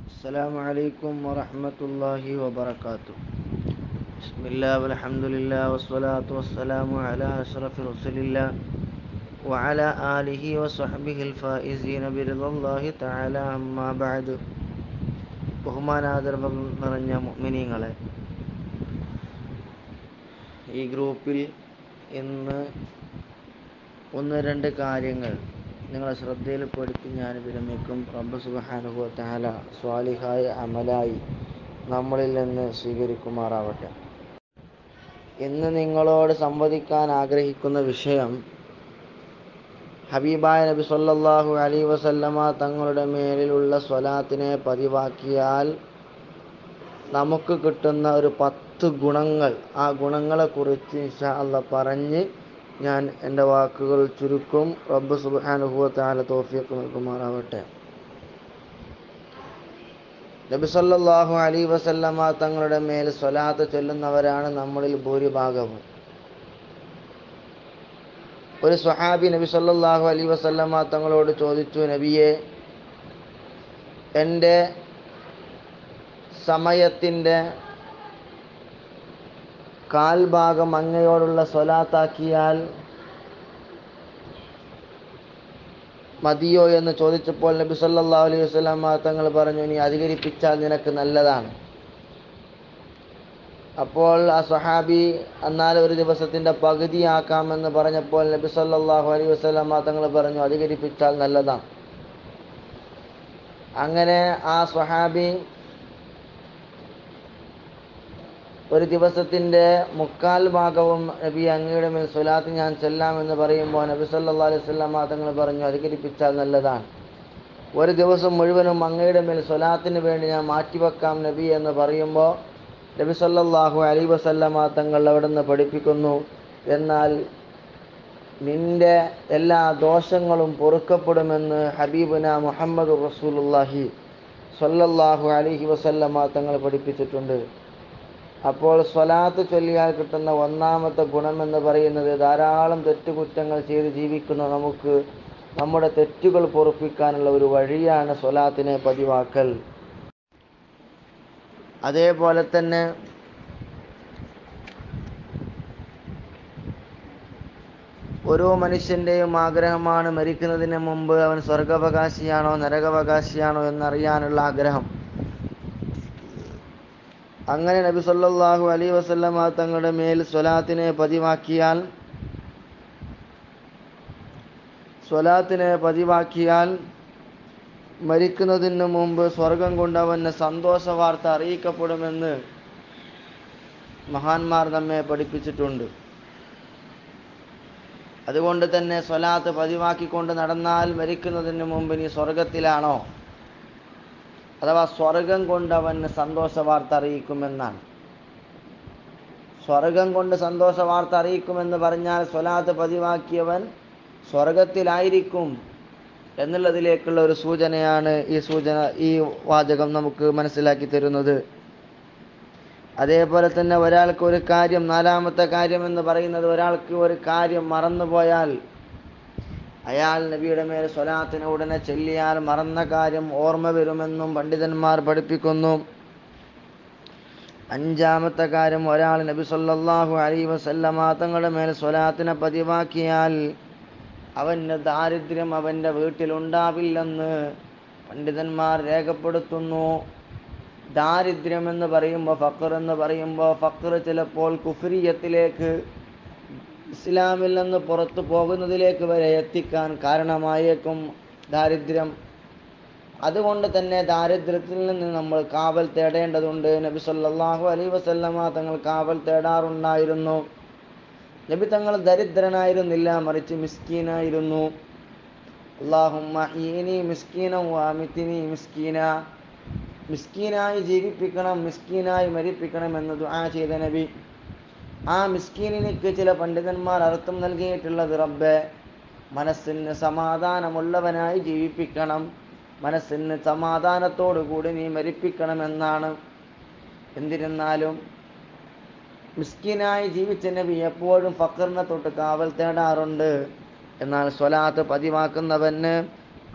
السلام عليكم ورحمة الله وبركاته بسم الله والحمد لله والصلاة والسلام على أشرف رسول الله وعلى آله وصحبه الفائزين برضا الله تعالى أما بعد ബഹുമാനാദരവ് നിറഞ്ഞ മുഅ്മിനീങ്ങളെ ഈ ഗ്രൂപ്പിൽ ഇന്ന് ഒന്ന് രണ്ട് കാര്യങ്ങൾ നിങ്ങളെ ശ്രദ്ധയിൽപ്പെടുത്തി ഞാൻ വിരമിക്കും റബ്ബ് സുബ്ഹാനഹു തആല സ്വാലിഹായ അമലായി നമ്മളിൽ നിന്ന് സ്വീകരിക്കുമാറാവട്ടെ ഇന്ന് നിങ്ങളോട് സംവദിക്കാൻ ആഗ്രഹിക്കുന്ന വിഷയം ഹബീബായ നബി സല്ലല്ലാഹു അലൈഹി വസല്ലമ തങ്ങളുടെ മേലിലുള്ള സ്വലാത്തിനെ പതിവാക്കിയാൽ നമുക്ക് കിട്ടുന്ന ഒരു പത്ത് ഗുണങ്ങൾ ആ ഗുണങ്ങളെക്കുറിച്ച് ഇൻഷാ അല്ല പറഞ്ഞ് ഞാൻ എൻ്റെ വാക്കുകൾ ചുരുക്കും റബ്ബ് സുബ്ഹാനഹു തആല തൗഫീഖ് നൽകുമാറാവട്ടെ നബി സല്ലല്ലാഹു അലൈഹി വസല്ലമ തങ്ങളുടെ മേൽ സ്വലാത്ത് ചൊല്ലുന്നവരാണ് നമ്മളിൽ ഭൂരിഭാഗവും ഒരു സ്വഹാബി നബി സല്ലല്ലാഹു അലൈഹി വസല്ലമ തങ്ങളോട് ചോദിച്ചു നബിയെ എൻ്റെ സമയത്തിൻ്റെ കാൽഭാഗം അങ്ങയോടുള്ള സ്വലാത്താക്കിയാൽ മതിയോ എന്ന് ചോദിച്ചപ്പോൾ നബി സല്ലല്ലാഹു അലൈഹി വസല്ലമ തങ്ങൾ പറഞ്ഞു നീ അധികരിപ്പിച്ചാൽ നിനക്ക് നല്ലതാണ് അപ്പോൾ ആ സ്വഹാബി എന്നാൽ ഒരു ദിവസത്തിന്റെ പകുതിയാക്കാമെന്ന് പറഞ്ഞപ്പോൾ നബി സല്ലല്ലാഹു അലൈഹി വസല്ലമ തങ്ങൾ പറഞ്ഞു അധികരിപ്പിച്ചാൽ നല്ലതാണ് അങ്ങനെ ആ സ്വഹാബി ഒരു ദിവസത്തിന്റെ മുക്കാൽ ഭാഗവും നബി അങ്ങയുടെ മേൽ സ്വലാത്ത് ഞാൻ ചെല്ലാമെന്ന് പറയുമ്പോൾ നബി സല്ലല്ലാഹു അലൈഹി വസല്ലമ തങ്ങൾ പറഞ്ഞു അധികരിപ്പിച്ചാൽ നല്ലതാണ് ഒരു ദിവസം മുഴുവനും അങ്ങയുടെ മേൽ സ്വലാത്തിന് വേണ്ടി ഞാൻ മാറ്റിവെക്കാം നബി എന്ന് പറയുമ്പോൾ നബി സല്ലല്ലാഹു അലൈഹി വസല്ലമ തങ്ങൾ അവിടെ നിന്ന് പഠിപ്പിക്കുന്നു എന്നാൽ നിന്റെ എല്ലാ ദോഷങ്ങളും പൊറുക്കപ്പെടുമെന്ന് ഹബീബുന മുഹമ്മദ് റസൂലുള്ളാഹി സല്ലല്ലാഹു അലൈഹി വസല്ലമ തങ്ങൾ പഠിപ്പിച്ചിട്ടുണ്ട് അപ്പോൾ സ്വലാത്ത് ചൊല്ലിയാൽ കിട്ടുന്ന ഒന്നാമത്തെ ഗുണമെന്ന് പറയുന്നത് ധാരാളം തെറ്റുകുറ്റങ്ങൾ ചെയ്ത് ജീവിക്കുന്ന നമുക്ക് നമ്മുടെ തെറ്റുകൾ പൊറുപ്പിക്കാനുള്ള ഒരു വഴിയാണ് സ്വലാത്തിനെ പതിവാക്കൽ അതേപോലെ തന്നെ ഓരോ മനുഷ്യന്റെയും ആഗ്രഹമാണ് മരിക്കുന്നതിന് മുമ്പ് അവൻ സ്വർഗാവകാശിയാണോ നരകാവകാശിയാണോ എന്നറിയാനുള്ള ആഗ്രഹം അങ്ങനെ നബി സല്ലല്ലാഹു അലൈഹി വസല്ലമ തങ്ങളുടെ മേൽ സ്വലാത്തിനെ പതിവാക്കിയാൽ സ്വലാത്തിനെ പതിവാക്കിയാൽ മരിക്കുന്നതിന് മുമ്പ് സ്വർഗം കൊണ്ട് അവന് സന്തോഷ വാർത്ത അറിയിക്കപ്പെടുമെന്ന് മഹാന്മാർ നമ്മെ പഠിപ്പിച്ചിട്ടുണ്ട് അതുകൊണ്ട് തന്നെ സ്വലാത്ത് പതിവാക്കിക്കൊണ്ട് നടന്നാൽ മരിക്കുന്നതിന് മുമ്പ് നീ സ്വർഗത്തിലാണോ അഥവാ സ്വർഗം കൊണ്ട് അവന് സന്തോഷ വാർത്ത അറിയിക്കുമെന്നാണ് സ്വർഗം കൊണ്ട് സന്തോഷ വാർത്ത അറിയിക്കുമെന്ന് പറഞ്ഞാൽ സ്വലാത്ത് പതിവാക്കിയവൻ സ്വർഗത്തിലായിരിക്കും എന്നുള്ളതിലേക്കുള്ള ഒരു സൂചനയാണ് ഈ സൂചന ഈ വാചകം നമുക്ക് മനസ്സിലാക്കി തരുന്നത് അതേപോലെ തന്നെ ഒരാൾക്ക് ഒരു കാര്യം നാലാമത്തെ കാര്യം എന്ന് പറയുന്നത് ഒരാൾക്ക് ഒരു കാര്യം മറന്നുപോയാൽ അയാൾ നബിയുടെ മേൽ സ്വലാത്തിന് ഉടനെ ചെല്ലിയാൽ മറന്ന കാര്യം ഓർമ്മ വരുമെന്നും പണ്ഡിതന്മാർ പഠിപ്പിക്കുന്നു അഞ്ചാമത്തെ കാര്യം ഒരാൾ നബി സല്ലല്ലാഹു അലൈഹി വസല്ലമ തങ്ങളുടെ മേൽ സ്വലാത്തിനെ പതിവാക്കിയാൽ അവന് ദാരിദ്ര്യം അവൻ്റെ വീട്ടിലുണ്ടാവില്ലെന്ന് പണ്ഡിതന്മാർ രേഖപ്പെടുത്തുന്നു ദാരിദ്ര്യം എന്ന് പറയുമ്പോൾ ഫക്കർ എന്ന് പറയുമ്പോൾ ഫക്കർ ചിലപ്പോൾ കുഫ്രിയത്തിലേക്ക് ഇസ്ലാമിൽ നിന്ന് പുറത്തു പോകുന്നതിലേക്ക് വരെ എത്തിക്കാൻ കാരണമായേക്കും ദാരിദ്ര്യം അതുകൊണ്ട് തന്നെ ദാരിദ്ര്യത്തിൽ നിന്ന് നമ്മൾ കാവൽ തേടേണ്ടതുണ്ട് നബി സല്ലല്ലാഹു അലൈഹി വസല്ലമ തങ്ങൾ കാവൽ തേടാറുണ്ടായിരുന്നു നബി തങ്ങൾ ദരിദ്രനായിരുന്നില്ല മറിച്ച് മിസ്കീനായിരുന്നു അള്ളാഹുമ്മ മിസ്കീനം വാമിത്തിനി മിസ്കീന മിസ്കീനായി ജീവിപ്പിക്കണം മിസ്കീനായി മരിപ്പിക്കണം എന്ന് ദുആ ചെയ്ത നബി ആ മിസ്കീനിക്ക് ചില പണ്ഡിതന്മാർ അർത്ഥം നൽകിയിട്ടുള്ളത് റബ്ബെ മനസ്സിന് സമാധാനമുള്ളവനായി ജീവിപ്പിക്കണം മനസ്സിന് സമാധാനത്തോടു കൂടി നീ മരിപ്പിക്കണം എന്നാണ് എന്നിരുന്നാലും മിസ്കിനായി ജീവിച്ച നബി എപ്പോഴും ഫക്കറിനെ തൊട്ട് കാവൽ തേടാറുണ്ട് എന്നാൽ സ്വലാത്ത് പതിവാക്കുന്നവന്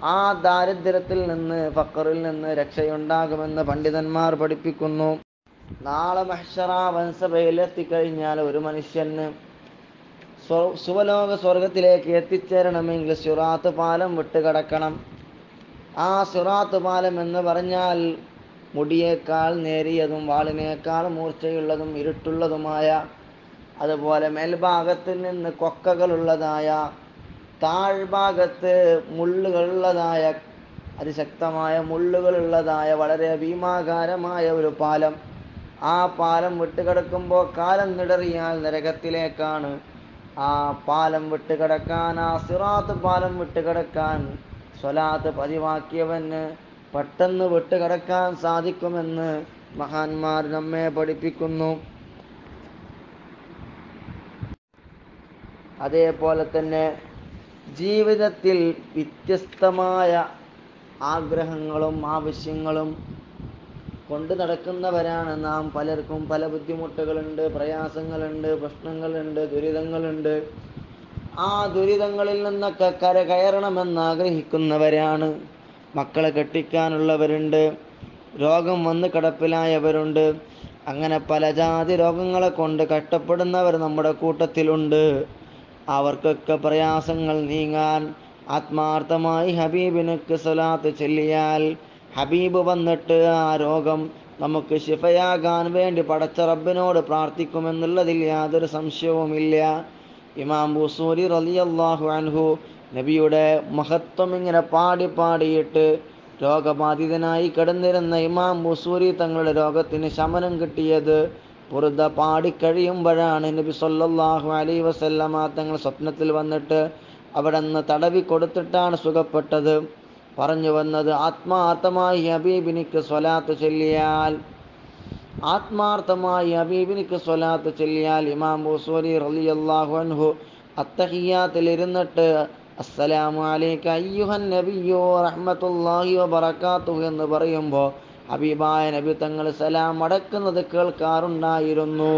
ആ ദാരിദ്ര്യത്തിൽ നിന്ന് ഫക്കറിൽ നിന്ന് രക്ഷയുണ്ടാകുമെന്ന് പണ്ഡിതന്മാർ പഠിപ്പിക്കുന്നു നാളെ മഹ്ഷറ വൻസഭയിൽ എത്തിക്കഴിഞ്ഞാൽ ഒരു മനുഷ്യന് സ്വ- സുവലോക സ്വർഗത്തിലേക്ക് എത്തിച്ചേരണമെങ്കിൽ സിറാത്ത് പാലം വിട്ടുകിടക്കണം ആ സിറാത്ത് പാലം എന്ന് പറഞ്ഞാൽ മുടിയേക്കാൾ നേരിയതും വാളിനേക്കാൾ മൂർച്ചയുള്ളതും ഇരുട്ടുള്ളതുമായ അതുപോലെ മേൽഭാഗത്തിൽ നിന്ന് കൊക്കകളുള്ളതായ താഴ്ഭാഗത്ത് മുള്ളുകളുള്ളതായ അതിശക്തമായ മുള്ളുകളുള്ളതായ വളരെ ഭീമാകാരമായ ഒരു പാലം ആ പാലം വിട്ടുകിടക്കുമ്പോൾ കാലം നിടറിയാൽ നരകത്തിലേക്കാണ് ആ പാലം വിട്ടുകിടക്കാൻ ആ സിറാത്ത് പാലം വിട്ടുകിടക്കാൻ സ്വലാത്ത് പതിവാക്കിയവന് പെട്ടെന്ന് വിട്ടുകിടക്കാൻ സാധിക്കുമെന്ന് മഹാന്മാർ നമ്മെ പഠിപ്പിക്കുന്നു അതേപോലെ തന്നെ ജീവിതത്തിൽ വ്യത്യസ്തമായ ആഗ്രഹങ്ങളും ആവശ്യങ്ങളും കൊണ്ടു നടക്കുന്നവരാണ് നാം പലർക്കും പല ബുദ്ധിമുട്ടുകളുണ്ട് പ്രയാസങ്ങളുണ്ട് പ്രശ്നങ്ങളുണ്ട് ദുരിതങ്ങളുണ്ട് ആ ദുരിതങ്ങളിൽ നിന്നൊക്കെ കര കയറണമെന്ന് ആഗ്രഹിക്കുന്നവരാണ് മക്കളെ കെട്ടിക്കാനുള്ളവരുണ്ട് രോഗം വന്ന് കിടപ്പിലായവരുണ്ട് അങ്ങനെ പല ജാതി രോഗങ്ങളെ കൊണ്ട് കഷ്ടപ്പെടുന്നവർ നമ്മുടെ കൂട്ടത്തിലുണ്ട് അവർക്കൊക്കെ പ്രയാസങ്ങൾ നീങ്ങാൻ ആത്മാർത്ഥമായി ഹബീബിനക്ക് സ്വലാത്ത് ചൊല്ലിയാൽ ഹബീബ് വന്നിട്ട് ആ രോഗം നമുക്ക് ശിഫയാകാൻ വേണ്ടി പടച്ച റബ്ബിനോട് പ്രാർത്ഥിക്കുമെന്നുള്ളതിൽ യാതൊരു സംശയവുമില്ല ഇമാം ബുസൂരി റളിയല്ലാഹു അൻഹു നബിയുടെ മഹത്വം ഇങ്ങനെ പാടി പാടിയിട്ട് രോഗബാധിതനായി കിടന്നിരുന്ന ഇമാം ബുസൂരി തങ്ങളുടെ രോഗത്തിന് ശമനം കിട്ടിയത് പുറത പാടിക്കഴിയുമ്പോഴാണ് നബി സല്ലല്ലാഹു അലൈഹി വസല്ലമ തങ്ങൾ സ്വപ്നത്തിൽ വന്നിട്ട് അവിടെ നിന്ന് തടവി കൊടുത്തിട്ടാണ് സുഖപ്പെട്ടത് പറഞ്ഞു വന്നത് ആത്മാർത്ഥമായി ഹബീബിനിക്ക് സ്വലാത്ത് ചൊല്ലിയാൽ ആത്മാർത്ഥമായി ഹബീബിനിക്ക് സ്വലാത്ത് ചൊല്ലിയാൽ ഇമാം ബുസൂരി റളിയല്ലാഹു അൻഹു അത്തഹിയാത്തിൽ ഇരുന്നിട്ട് അസ്സലാമു അലൈക അയ്യുഹൻ നബിയോ റഹ്മത്തുള്ളാഹി വബറകാതുഹു എന്ന് പറയുമ്പോൾ ഹബീബായ നബി തങ്ങൾ സലാം അടക്കുന്നത് കേൾക്കാറുണ്ടായിരുന്നു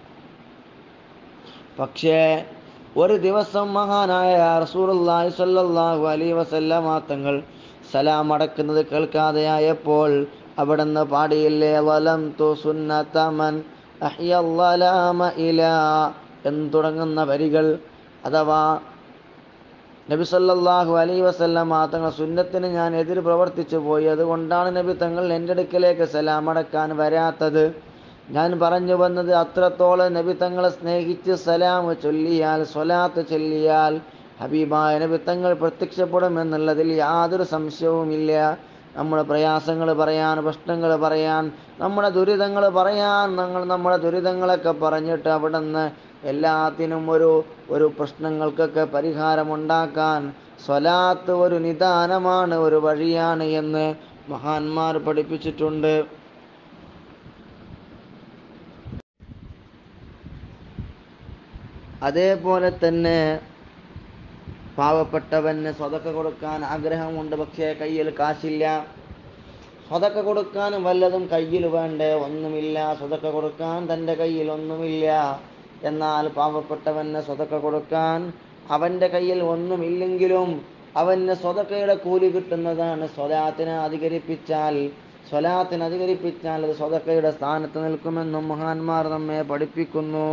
പക്ഷേ ഒരു ദിവസം മഹാനായ റസൂലുള്ളാഹി സ്വല്ലല്ലാഹു അലൈഹി വസല്ലമ തങ്ങൾ സലാം അടക്കുന്നത് കേൾക്കാതെയായപ്പോൾ അവിടുന്ന് പാടിയില്ലേ വലം തു സുന്നതമൻ അഹ്യല്ലലാമ ഇലാ എന്ന് തുടങ്ങുന്ന വരികൾ അഥവാ നബി സല്ലല്ലാഹു അലൈഹി വസല്ലമ തങ്ങൾ സുന്നത്തിന് ഞാൻ എതിര് പ്രവർത്തിച്ചു പോയി അതുകൊണ്ടാണ് നബി തങ്ങൾ എൻ്റെ അടുക്കലേക്ക് സലാം അടക്കാൻ വരാത്തത് ഞാൻ പറഞ്ഞു വന്നത് അത്രത്തോളം നബി തങ്ങളെ സ്നേഹിച്ച് സലാം ചൊല്ലിയാൽ സ്വലാത്ത് ചൊല്ലിയാൽ ഹബീബായ നബി തങ്ങൾ പ്രത്യക്ഷപ്പെടും എന്നുള്ളതിൽ യാതൊരു സംശയവുമില്ല നമ്മുടെ പ്രയാസങ്ങൾ പറയാൻ പ്രശ്നങ്ങൾ പറയാൻ നമ്മുടെ ദുരിതങ്ങൾ പറയാൻ ഞങ്ങൾ നമ്മുടെ ദുരിതങ്ങളൊക്കെ പറഞ്ഞിട്ട് അവിടെ നിന്ന് എല്ലാത്തിനും ഒരു ഒരു പ്രശ്നങ്ങൾക്കൊക്കെ പരിഹാരമുണ്ടാക്കാൻ സ്വലാത്ത് ഒരു നിദാനമാണ് ഒരു വഴിയാണ് എന്ന് മഹാന്മാർ പഠിപ്പിച്ചിട്ടുണ്ട് അതേപോലെ തന്നെ പാവപ്പെട്ടവന് സ്വതക്ക കൊടുക്കാൻ ആഗ്രഹമുണ്ട് പക്ഷേ കയ്യിൽ കാശില്ല സ്വതക്ക കൊടുക്കാനും വല്ലതും കയ്യിൽ വേണ്ടേ ഒന്നുമില്ല സ്വതക്ക കൊടുക്കാൻ തൻ്റെ കയ്യിൽ ഒന്നുമില്ല എന്നാൽ പാവപ്പെട്ടവന് സ്വതക്ക കൊടുക്കാൻ അവൻ്റെ കയ്യിൽ ഒന്നുമില്ലെങ്കിലും അവന് സ്വതക്കയുടെ കൂലി കിട്ടുന്നതാണ് സ്വലാത്തിനെ അധികരിപ്പിച്ചാൽ സ്വലാത്തിനെ അധികരിപ്പിച്ചാൽ അത് സ്വതക്കയുടെ സ്ഥാനത്ത് നിൽക്കുമെന്നും മഹാന്മാർ നമ്മെ പഠിപ്പിക്കുന്നു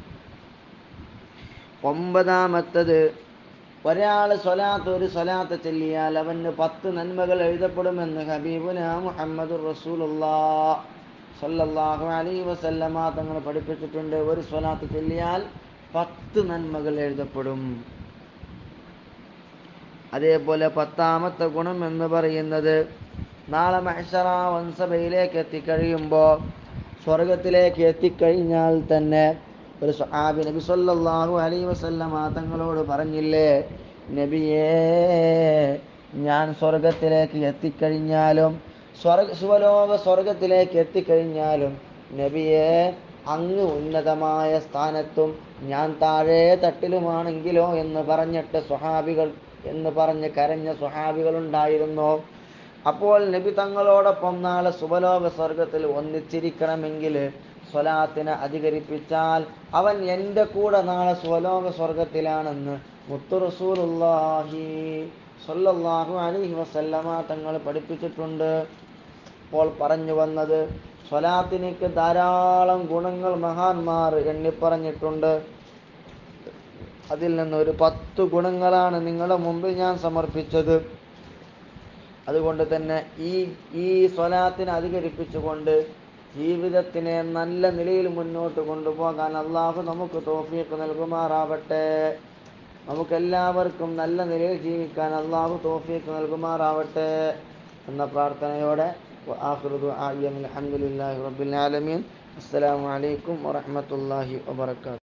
ഒമ്പതാമത്തത് ഒരാൾ സ്വലാത്ത് ഒരു സ്വലാത്ത് ചൊല്ലിയാൽ അവന് പത്ത് നന്മകൾ എഴുതപ്പെടുമെന്ന് ഹബീബുന മുഹമ്മദ് റസൂലുള്ളാ സല്ലല്ലാഹു അലൈഹി വസല്ലമ തങ്ങൾ പഠിപ്പിച്ചിട്ടുണ്ട് ഒരു സ്വലാത്ത് ചൊല്ലിയാൽ പത്ത് നന്മകൾ എഴുതപ്പെടും അതേപോലെ പത്താമത്തെ ഗുണം എന്ന് പറയുന്നത് നാളെ മഹ്ഷറ വൻസഭയിലേക്ക് എത്തിക്കഴിയുമ്പോൾ സ്വർഗത്തിലേക്ക് എത്തിക്കഴിഞ്ഞാൽ തന്നെ ഒരു സ്വഹാബി നബി സല്ലല്ലാഹു അലൈഹി വസല്ലമ തങ്ങളോട് പറഞ്ഞില്ലേ നബിയേ ഞാൻ സ്വർഗത്തിലേക്ക് എത്തിക്കഴിഞ്ഞാലും സ്വർഗ സുവലോക സ്വർഗത്തിലേക്ക് എത്തിക്കഴിഞ്ഞാലും നബിയെ അങ്ങ് ഉന്നതമായ സ്ഥാനത്തും ഞാൻ താഴെ തട്ടിലുമാണെങ്കിലോ എന്ന് പറഞ്ഞിട്ട് സ്വഹാബികൾ എന്ന് പറഞ്ഞ് കരഞ്ഞ സ്വഹാബികളുണ്ടായിരുന്നു അപ്പോൾ നബി തങ്ങളോടൊപ്പം നാളെ സുബലോക സ്വർഗത്തിൽ ഒന്നിച്ചിരിക്കണമെങ്കിൽ സ്വലാത്തിനെ അധികരിപ്പിച്ചാൽ അവൻ എൻ്റെ കൂടെ നാളെ സ്വലോക സ്വർഗത്തിലാണെന്ന് മുത്തു റസൂലുള്ളാഹി സല്ലല്ലാഹു അലൈഹി വസല്ലമ തങ്ങൾ പഠിപ്പിച്ചിട്ടുണ്ട് ഇപ്പോൾ പറഞ്ഞു വന്നത് സ്വലാത്തിനേക്ക് ധാരാളം ഗുണങ്ങൾ മഹാന്മാർ എണ്ണിപ്പറഞ്ഞിട്ടുണ്ട് അതിൽ നിന്ന് ഒരു പത്ത് ഗുണങ്ങളാണ് നിങ്ങളുടെ മുമ്പിൽ ഞാൻ സമർപ്പിച്ചത് അതുകൊണ്ട് തന്നെ ഈ ഈ സ്വലാത്തിനെ അധികരിപ്പിച്ചുകൊണ്ട് ജീവിതത്തിനെ നല്ല നിലയിൽ മുന്നോട്ട് കൊണ്ടുപോകാൻ അള്ളാഹു നമുക്ക് തോഫീക്ക് നൽകുമാറാവട്ടെ നമുക്കെല്ലാവർക്കും നല്ല നിലയിൽ ജീവിക്കാൻ അള്ളാഹു തോഫീക്ക് നൽകുമാറാവട്ടെ എന്ന പ്രാർത്ഥനയോടെ وآخر دعائي الحمد لله رب العالمين السلام عليكم ورحمة الله وبركاته